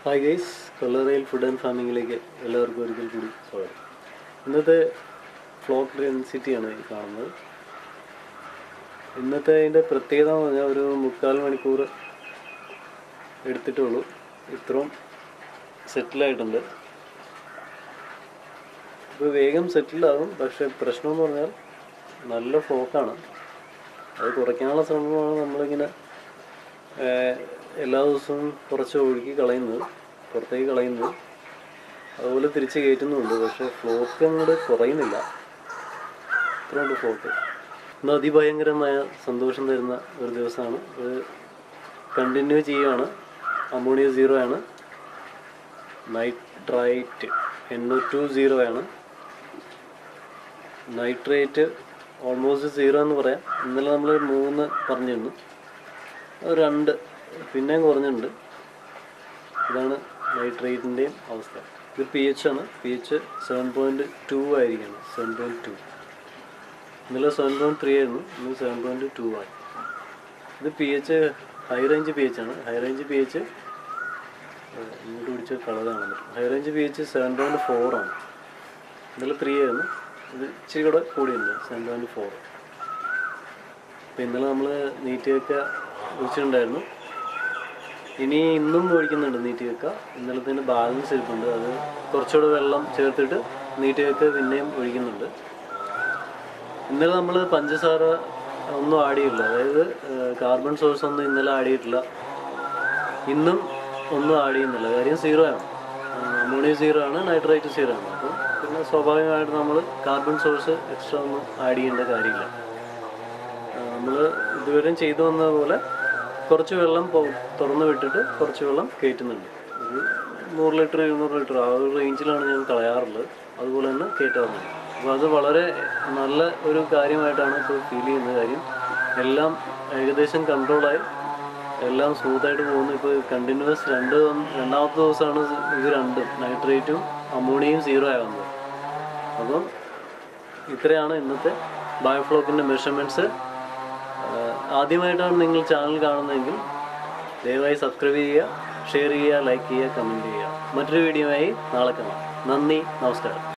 hi guys കൊല്ലറയിൽ food and ഫാമിങ്ങിലേക്ക് എല്ലാവർക്കും ഒരിക്കൽ കൂടി സ്വാഗതം ഇന്നത്തെ ഫ്ലോക്ക് ഡെൻസിറ്റിയാണ് ഈ കാണുന്നത് ഇന്നത്തെ അതിൻ്റെ പ്രത്യേകത എന്ന് പറഞ്ഞാൽ ഒരു മുക്കാൽ മണിക്കൂർ എടുത്തിട്ടുള്ളൂ ഇത്രയും സെറ്റിലായിട്ടുണ്ട് ഇപ്പോൾ വേഗം സെറ്റിലാകും പക്ഷേ പ്രശ്നം എന്ന് പറഞ്ഞാൽ നല്ല ഫ്ലോക്കാണ് അത് കുറയ്ക്കാനുള്ള ശ്രമമാണ് നമ്മളിങ്ങനെ ഏഹ്, എല്ലാ ദിവസവും കുറച്ച് ഒഴുക്കി കളയുന്നത് പുറത്തേക്ക് കളയുന്നത് അതുപോലെ തിരിച്ച് കയറ്റുന്നുമുണ്ട് പക്ഷേ ഫ്ലോക്ക് അങ്ങോട്ട് കുറയുന്നില്ല ഇത്രയുണ്ട് ഫ്ലോക്ക് ഇന്ന് അതിഭയങ്കരമായ സന്തോഷം തരുന്ന ഒരു ദിവസമാണ് ഇത് കണ്ടിന്യൂ ചെയ്യുകയാണ് അമോണിയ സീറോ ആണ് nitrite N O two zero ആണ് നൈട്രേറ്റ് ഓൾമോസ്റ്റ് സീറോ എന്ന് പറയാം ഇന്നലെ നമ്മൾ മൂന്ന് പറഞ്ഞിരുന്നു അത് രണ്ട് പിന്നെയും കുറഞ്ഞിട്ടുണ്ട് ഇതാണ് നൈട്രേറ്റിൻ്റെയും അവസ്ഥ ഇത് പി എച്ച് ആണ് P H seven point two ആയിരിക്കണം സെവൻ പോയിൻറ്റ് ടു ഇന്നലെ സെവൻ പോയിൻറ്റ് ത്രീ ആയിരുന്നു ഇന്ന് സെവൻ പോയിൻറ്റ് ടു ആയി ഇത് P H high range P H ആണ് ഹൈ റേഞ്ച് പി എച്ച് ഇങ്ങോട്ട് പിടിച്ച കളർ കാണാൻ പറ്റും high range P H seven point four ആണ് ഇന്നലെ ത്രീ ആയിരുന്നു ഇത് ഇച്ചിരി കൂടെ കൂടിയുണ്ട് സെവൻ പോയിൻറ്റ് ഫോർ അപ്പോൾ ഇന്നലെ നമ്മൾ നീറ്റിയൊക്കെ ഒഴിച്ചിട്ടുണ്ടായിരുന്നു ഇനി ഇന്നും ഒഴിക്കുന്നുണ്ട് നീറ്റിയൊക്കെ ഇന്നലത്തേന് ബാലൻസ് ഇരിപ്പുണ്ട് അത് കുറച്ചുകൂടെ വെള്ളം ചേർത്തിട്ട് നീറ്റിയൊക്കെ പിന്നെയും ഒഴിക്കുന്നുണ്ട് ഇന്നലെ നമ്മൾ പഞ്ചസാര ഒന്നും ആഡ് ചെയ്യില്ല അതായത് കാർബൺ സോഴ്സ് ഒന്നും ഇന്നലെ ആഡ് ചെയ്തിട്ടില്ല ഇന്നും ഒന്നും ആഡ് ചെയ്യുന്നില്ല കാര്യം സീറോ ആണ് അമോണിയ സീറോ ആണ് നൈട്രേറ്റ് സീറോ ആണ് അപ്പോൾ പിന്നെ സ്വാഭാവികമായിട്ട് നമ്മൾ കാർബൺ സോഴ്സ് എക്സ്ട്രാ ഒന്നും ആഡ് ചെയ്യേണ്ട കാര്യമില്ല നമ്മൾ ഇതുവരെയും ചെയ്തു വന്നതുപോലെ കുറച്ച് വെള്ളം പോ- തുറന്ന് വിട്ടിട്ട് കുറച്ച് വെള്ളം കയറ്റുന്നുണ്ട് ഒരു നൂറ് ലിറ്റർ ഇരുന്നൂറ് ലിറ്റർ ആ ഒരു റേഞ്ചിലാണ് ഞാൻ കളയാറുള്ളത് അതുപോലെ തന്നെ കയറ്റാറുണ്ട് അപ്പോൾ അത് വളരെ നല്ല ഒരു കാര്യമായിട്ടാണ് ഇപ്പോൾ ഫീൽ ചെയ്യുന്ന കാര്യം എല്ലാം ഏകദേശം കൺട്രോളായി എല്ലാം സ്മൂത്തായിട്ട് പോകുന്നു ഇപ്പോൾ കണ്ടിന്യൂസ് രണ്ട് ദിവസം- രണ്ടാമത്തെ ദിവസമാണ് ഇത് രണ്ടും നൈട്രേറ്റും അമോണിയയും സീറോ ആവുന്നത് അപ്പം ഇത്രയാണ് ഇന്നത്തെ ബയോഫ്ലോക്കിൻ്റെ മെഷർമെൻറ്റ്സ് ആദ്യമായിട്ടാണ് നിങ്ങൾ ചാനൽ കാണുന്നതെങ്കിൽ ദയവായി സബ്സ്ക്രൈബ് ചെയ്യുക ഷെയർ ചെയ്യുക ലൈക്ക് ചെയ്യുക കമൻറ്റ് ചെയ്യുക മറ്റൊരു വീഡിയോയുമായി നാളെ കാണാം നന്ദി നമസ്കാരം